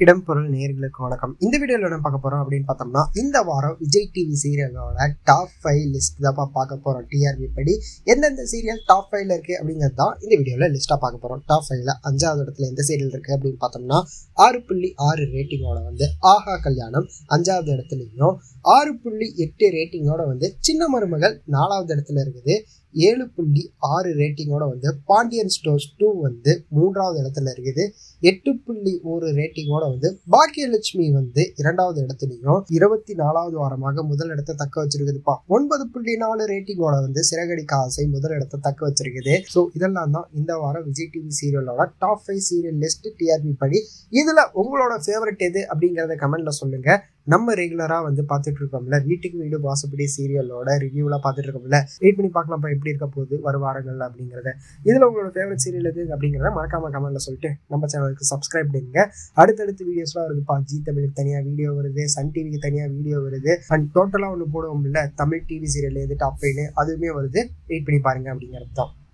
இடம் பொருள் நேர்களுக்கு வணக்கம் இந்த வீடியோவில் என்ன பார்க்க போறோம் அப்படின்னு பார்த்தோம்னா இந்த வாரம் விஜய் டிவி சீரியலோட டாப் ஃபைவ் லிஸ்ட் தான் பார்க்க போறோம் டிஆர்பி படி எந்தெந்த சீரியல் டாப் ஃபைவ்ல இருக்கு அப்படிங்கிறது தான் இந்த வீடியோவில் லிஸ்ட்டாக பார்க்க போறோம் டாப் ஃபைவ்ல அஞ்சாவது இடத்துல எந்த சீரியல் இருக்கு அப்படின்னு பார்த்தோம்னா ஆறு புள்ளி ஆறு ரேட்டிங்கோட வந்து ஆஹா கல்யாணம் அஞ்சாவது இடத்துலையும் ஆறு புள்ளி எட்டு ரேட்டிங்கோட வந்து சின்ன மருமகள் நாலாவது இடத்துல இருக்குது ஏழு புள்ளி ஆறு ரேட்டிங்கோட வந்து பாண்டியன் ஸ்டோர்ஸ் டூ வந்து மூன்றாவது இடத்துல இருக்குது எட்டு புள்ளி ஒரு ரேட்டிங்கோட வந்து பாக்கியலட்சுமி வந்து இரண்டாவது இடத்துலையும் இருபத்தி நாலாவது வாரமாக முதல் இடத்தை தக்க வச்சிருக்குதுப்பா ஒன்பது புள்ளி நாலு ரேட்டிங்கோட வந்து சிறகடிக்க ஆசை முதல் இடத்தை தக்க வச்சிருக்குது ஸோ இதெல்லாம் தான் இந்த வாரம் விஜய் டிவி சீரியலோட top five serial list TRP படி இதுல உங்களோட ஃபேவரட் எது அப்படிங்கறத கமெண்ட்ல சொல்லுங்க நம்ம ரெகுலரா வந்து பார்த்துட்டு இருக்கோம்ல வீட்டுக்கு வீடு வாசப்படி சீரியலோட ரிவ்யூலாம் பார்த்துட்டு இருக்கோம்ல வெயிட் பண்ணி பார்க்கலாம்ப்பா எப்படி இருக்க போகுது வரும் வாரங்கள்ல அப்படிங்கிறத இதுல உங்களோட ஃபேவரட் சீரியல் எது அப்படிங்கிறத மறக்காம கமெண்ட்ல சொல்லிட்டு நம்ம சேனலுக்கு சப்ஸ்கிரைப் பண்ணுங்க அடுத்தடுத்து வீடியோஸ்லாம் வருதுப்பா ஜி தமிழுக்கு தனியா வீடியோ வருது சன் டிவிக்கு தனியா வீடியோ வருது அண்ட் டோட்டலா ஒன்று போடுவோம்ல தமிழ் டிவி சீரியல் எது டாப் அதுவுமே வருது வெயிட் பண்ணி பாருங்க அப்படிங்கிறது தான்